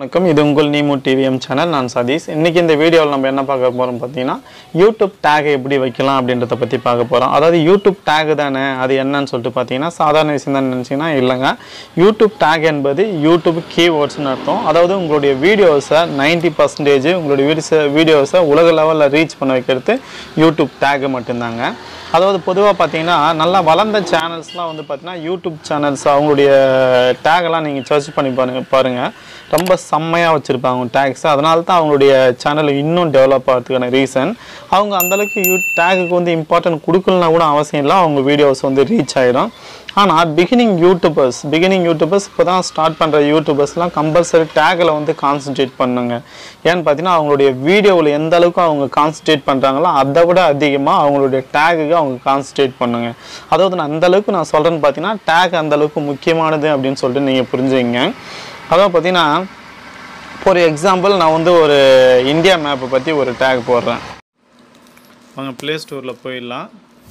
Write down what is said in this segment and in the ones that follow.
வணக்கம் இது உங்கள் நீமு டிவிஎம் சேனல் நான் சதீஷ் இன்றைக்கி இந்த வீடியோவில் நம்ம என்ன பார்க்க போகிறோம் பார்த்தீங்கன்னா யூடியூப் டேக் எப்படி வைக்கலாம் அப்படின்றத பற்றி பார்க்க போகிறோம் அதாவது யூடியூப் டேக் தானே அது என்னன்னு சொல்லிட்டு பார்த்தீங்கன்னா சாதாரண விஷயம் தான் நினச்சிங்கன்னா இல்லைங்க யூடியூப் டேக் என்பது யூடியூப் கீவேர்ட்ஸ்னு அர்த்தம் அதாவது உங்களுடைய வீடியோஸை நைன்ட்டி பர்சன்டேஜ் உங்களுடைய வீடியோஸை வீடியோஸை உலக லெவலில் ரீச் பண்ண வைக்கிறது யூடியூப் டேக் மட்டும்தாங்க அதாவது பொதுவாக பார்த்தீங்கன்னா நல்லா வளர்ந்த சேனல்ஸ்லாம் வந்து பார்த்தீங்கன்னா யூடியூப் சேனல்ஸ் அவங்களுடைய டேகெல்லாம் நீங்கள் சர்ச் பண்ணி பாருங்க பாருங்கள் ரொம்ப செம்மையாக வச்சுருப்பாங்க டேக்ஸ் அதனால தான் அவங்களுடைய சேனல் இன்னும் டெவலப் ஆகிறதுக்கான ரீசன் அவங்க அந்தளவுக்கு யூ டேகுக்கு வந்து இம்பார்ட்டன்ட் கொடுக்கலனா கூட அவசியம் இல்லை அவங்க வீடியோஸ் வந்து ரீச் ஆகிடும் ஆனால் பிகினிங் யூடியூபர்ஸ் பிகினிங் யூடியூபர்ஸ் இப்போ தான் ஸ்டார்ட் பண்ணுற யூடியூபர்ஸ்லாம் கம்பல்சரி டேக்கில் வந்து கான்சன்ட்ரேட் பண்ணுங்க ஏன்னு பார்த்தீங்கன்னா அவங்களுடைய வீடியோவில் எந்த அளவுக்கு அவங்க கான்சன்ட்ரேட் பண்ணுறாங்களோ அதை விட அதிகமாக அவங்களுடைய டேகுக்கு அவங்க கான்சன்ட்ரேட் பண்ணுங்க அதாவது நான் அந்த அளவுக்கு நான் சொல்கிறேன்னு பார்த்தீங்கன்னா டேக் அந்த அளவுக்கு முக்கியமானது அப்படின்னு சொல்லிட்டு நீங்கள் புரிஞ்சுங்க அதாவது பார்த்தீங்கன்னா ஒரு எக்ஸாம்பிள் நான் வந்து ஒரு இந்தியா மேப்பை பற்றி ஒரு டேக் போடுறேன் வாங்க ப்ளே ஸ்டோரில் போயிடலாம்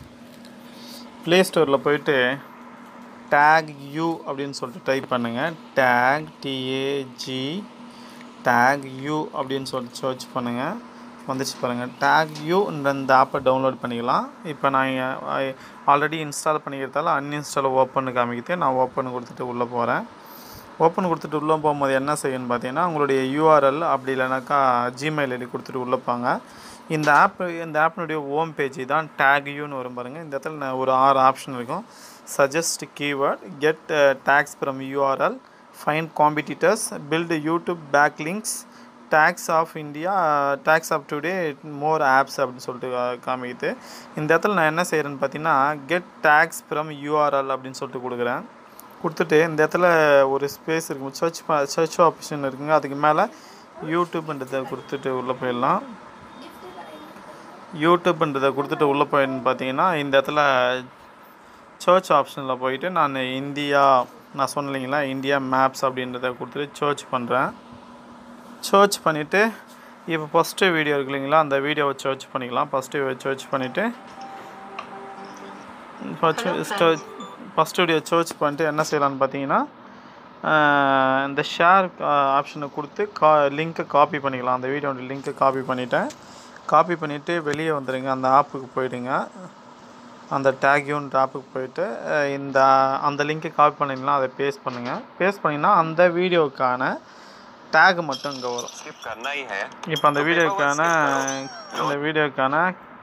ப்ளே ஸ்டோரில் போயிட்டு டேக் யூ அப்படின்னு சொல்லிட்டு டைப் பண்ணுங்கள் டேக் டிஏஜி டேக் யூ அப்படின்னு சொல்லிட்டு சர்ச் பண்ணுங்கள் வந்துச்சு பாருங்கள் டேக் யூ இந்த ஆப்பை டவுன்லோட் பண்ணிக்கலாம் இப்போ நான் ஆல்ரெடி இன்ஸ்டால் பண்ணிக்கிறதால அன்இன்ஸ்டால் ஓப்பன் காமிக்கிட்டு நான் ஓப்பன் கொடுத்துட்டு உள்ளே போகிறேன் ஓப்பன் கொடுத்துட்டு உள்ளே போகும்போது என்ன செய்யணும்னு பார்த்தீங்கன்னா உங்களுடைய யூஆர்எல் அப்படி இல்லைனாக்கா ஜிமெயில் ஐடி கொடுத்துட்டு உள்ளப்பாங்க இந்த ஆப் இந்த ஆப்பினுடைய ஹோம் பேஜ் தான் டேக் யூன்னு வரும் பாருங்கள் இந்த இடத்துல நான் ஒரு ஆறு ஆப்ஷன் இருக்கும் suggest keyword get tags from URL find competitors build YouTube back links tags of India tags of today more apps அப்படின்னு சொல்லிட்டு கா- காமிக்குது இந்த இடத்துல நான் என்ன செய்கிறேன்னு பார்த்தீங்கன்னா கெட் டேக்ஸ் ஃப்ரம் யூஆர்எல் அப்படின்னு சொல்லிட்டு கொடுக்குறேன் கொடுத்துட்டு இந்த இடத்துல ஒரு ஸ்பேஸ் இருக்கும் சர்ச் சர்ச் ஆப்ஷன் இருக்குங்க அதுக்கு மேலே யூடியூப்ன்றதை கொடுத்துட்டு உள்ளே போயிடலாம் யூடியூப்ன்றதை கொடுத்துட்டு உள்ளே போயின்னு பார்த்தீங்கன்னா இந்த இடத்துல சர்ச் ஆப்ஷனில் போயிட்டு நான் இந்தியா நான் சொன்னேன் இல்லைங்களா இந்தியா மேப்ஸ் அப்படின்றத கொடுத்துட்டு சர்ச் பண்ணுறேன் சர்ச் பண்ணிவிட்டு இப்போ ஃபஸ்ட்டு வீடியோ இருக்கு இல்லைங்களா அந்த வீடியோவை சர்ச் பண்ணிக்கலாம் ஃபஸ்ட்டு சர்ச் பண்ணிவிட்டு ஃபஸ்ட் வீடியோ சர்ச் பண்ணிட்டு என்ன செய்யலாம்னு பார்த்தீங்கன்னா ஆஹ், இந்த ஷேர் ஆப்ஷனை கொடுத்து கா லிங்க்கை காப்பி பண்ணிக்கலாம் அந்த வீடியோட லிங்க்கை காப்பி பண்ணிவிட்டேன் காப்பி பண்ணிவிட்டு வெளியே வந்துடுங்க அந்த ஆப்புக்கு போயிடுங்க அந்த டேக்யூன்ற ஆப்புக்கு போயிட்டு அஹ், இந்த அந்த லிங்க்கை காப்பி பண்ணிங்கன்னா அதை பேஸ்ட் பண்ணுங்கள் பேஸ்ட் பண்ணிங்கன்னா அந்த வீடியோக்கான டேக் மட்டும் இங்கே வரும் स्किप करना ही है இப்போ அந்த வீடியோக்கான அந்த வீடியோக்கான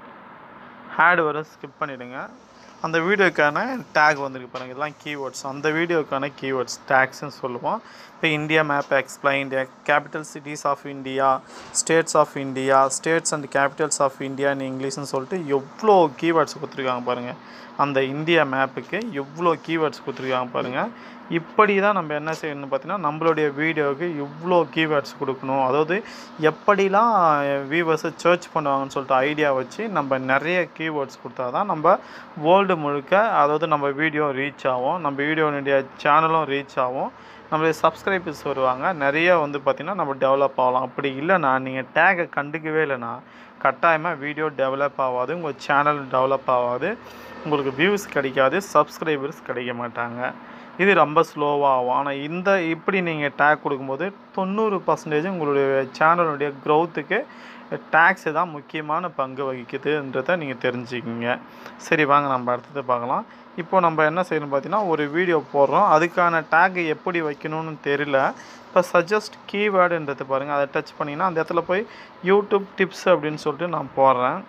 ஹேட் வரும் ஸ்கிப் பண்ணிவிடுங்க அந்த வீடியோக்கான டேக் வந்திருக்கு பாருங்கள் இதெல்லாம் கீவேர்ட்ஸ் அந்த வீடியோக்கான கீவேர்ட்ஸ் டேக்ஸ்னு சொல்லுவோம் இப்போ India map explained capital cities of India states of India states and capitals of இந்தியான்னு இங்கிலீஷ்னு சொல்லிட்டு எவ்வளோ கீவேர்ட்ஸ் கொடுத்துருக்காங்க பாருங்கள் அந்த இந்தியா மேப்புக்கு எவ்வளோ கீவேர்ட்ஸ் கொடுத்துருக்காங்க பாருங்கள் இப்படி தான் நம்ம என்ன செய்யணும்னு பார்த்தீங்கன்னா நம்மளுடைய வீடியோவுக்கு இவ்வளோ கீவேர்ட்ஸ் கொடுக்கணும் அதாவது எப்படிலாம் வியூவர்ஸை சர்ச் பண்ணுவாங்கன்னு சொல்லிட்டு ஐடியா வச்சு நம்ம நிறைய கீவேர்ட்ஸ் கொடுத்தா தான் நம்ம வேர்ல்டு முழுக்க அதாவது நம்ம வீடியோ ரீச் ஆகும் நம்ம வீடியோனுடைய சேனலும் ரீச் ஆகும் நம்மளுடைய சப்ஸ்கிரைபர்ஸ் வருவாங்க நிறைய வந்து பார்த்திங்கன்னா நம்ம டெவலப் ஆகலாம் அப்படி இல்லைன்னா நீங்கள் டேகை கண்டுக்கவே இல்லைன்னா கட்டாயமாக வீடியோ டெவலப் ஆகாது உங்கள் சேனல் டெவலப் ஆகாது உங்களுக்கு வியூஸ் கிடைக்காது சப்ஸ்கிரைபர்ஸ் கிடைக்க மாட்டாங்க இது ரொம்ப ஸ்லோவாக ஆகும் ஆனால் இந்த இப்படி நீங்கள் டேக் கொடுக்கும்போது தொண்ணூறு பர்சன்டேஜ் உங்களுடைய சேனலுடைய க்ரௌத்துக்கு டேக்ஸு தான் முக்கியமான பங்கு வகிக்குதுன்றதை நீங்கள் தெரிஞ்சுக்கிங்க சரி வாங்க நம்ம அடுத்தது பார்க்கலாம் இப்போ நம்ம என்ன செய்யணும் பார்த்தீங்கன்னா ஒரு வீடியோ போடுறோம் அதுக்கான டேக் எப்படி வைக்கணும்னு தெரியல இப்போ சஜஸ்ட் கீவேர்டுன்றது பாருங்கள் அதை டச் பண்ணிங்கன்னா அந்த இடத்துல போய் யூடியூப் டிப்ஸ் அப்படின்னு சொல்லிட்டு நான் போடுறேன்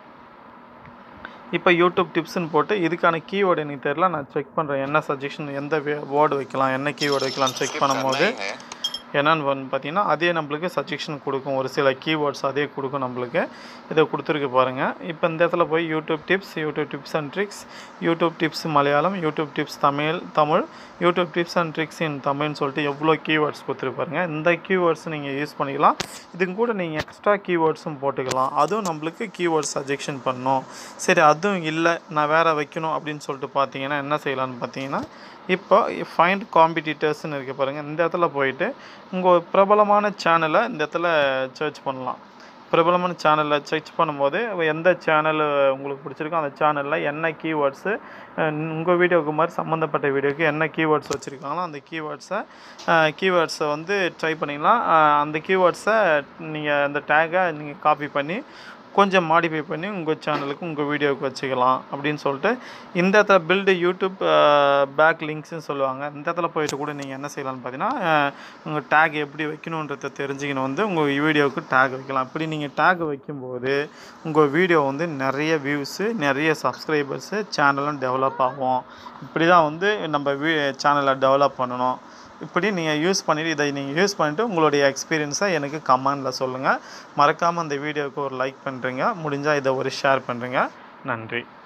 இப்போ யூடியூப் டிப்ஸ்னு போட்டு இதுக்கான கீவேர்டு எனக்கு தெரியல நான் செக் பண்ணுறேன் என்ன சஜஷன் எந்த வேர்டு வைக்கலாம் என்ன கீவேர்டு வைக்கலாம்னு செக் பண்ணும்போது करना ही है என்னன்னு வந்து பார்த்தீங்கன்னா அதே நம்மளுக்கு சஜஷன் கொடுக்கும் ஒரு சில கீவேர்ட்ஸ் அதே கொடுக்கும் நம்மளுக்கு இதை கொடுத்துருக்கு பாருங்கள் இப்போ இந்த இடத்துல போய் YouTube tips YouTube tips and tricks YouTube tips Malayalam YouTube tips Tamil Tamil YouTube tips and tricks in தமிழ்னு சொல்லிட்டு எவ்வளோ கீவேர்ட்ஸ் கொடுத்துருப்பாருங்க இந்த கீவேர்ட்ஸ் நீங்கள் யூஸ் பண்ணிக்கலாம் இதுக்கு கூட நீங்கள் எக்ஸ்ட்ரா கீவேர்ட்ஸும் போட்டுக்கலாம் அதுவும் நம்மளுக்கு கீவேர்ட் சஜெக்ஷன் பண்ணும் சரி அதுவும் இல்லை நான் வேறு வைக்கணும் அப்படின்னு சொல்லிட்டு பார்த்தீங்கன்னா என்ன செய்யலாம்னு பார்த்தீங்கன்னா இப்போ ஃபைண்ட் காம்படிட்டர்ஸ்னு இருக்க பாருங்கள் இந்த இடத்துல போயிட்டு உங்கள் பிரபலமான சேனலை இந்த இடத்துல சர்ச் பண்ணலாம் பிரபலமான சேனலில் சர்ச் பண்ணும்போது எந்த சேனல் உங்களுக்கு பிடிச்சிருக்கோ அந்த சேனலில் என்ன கீவேர்ட்ஸு உங்கள் வீடியோவுக்கு மாதிரி சம்மந்தப்பட்ட வீடியோக்கு என்ன கீவேர்ட்ஸ் வச்சுருக்காங்களோ அந்த கீவேர்ட்ஸை கீவேர்ட்ஸை வந்து ட்ரை பண்ணிக்கலாம் அஹ் அந்த கீவேர்ட்ஸை நீங்கள் அந்த டேகை நீங்கள் காப்பி பண்ணி கொஞ்சம் மாடிஃபை பண்ணி உங்கள் சேனலுக்கு உங்கள் வீடியோவுக்கு வச்சுக்கலாம் அப்படின்னு சொல்லிட்டு இந்த இடத்துல பில்டு யூடியூப் பேக் லிங்க்ஸ்னு சொல்லுவாங்க இந்த இடத்துல போயிட்டு கூட நீங்கள் என்ன செய்யலாம்னு பார்த்தீங்கன்னா உங்கள் டேக் எப்படி வைக்கணுன்றத தெரிஞ்சுக்கணும் வந்து உங்கள் வீடியோவுக்கு டேக் வைக்கலாம் இப்படி நீங்கள் டேக் வைக்கும்போது உங்கள் வீடியோ வந்து நிறைய வியூஸு நிறைய சப்ஸ்கிரைபர்ஸு சேனலும் டெவலப் ஆகும் இப்படி தான் வந்து நம்ம வீ சேனலை டெவலப் பண்ணணும் இப்படி நீங்கள் யூஸ் பண்ணிவிட்டு இதை நீங்கள் யூஸ் பண்ணிவிட்டு உங்களுடைய எக்ஸ்பீரியன்ஸை எனக்கு கமெண்டில் சொல்லுங்கள் மறக்காமல் அந்த வீடியோவுக்கு ஒரு லைக் பண்ணுறீங்க முடிஞ்சால் இதை ஒரு ஷேர் பண்ணுறீங்க நன்றி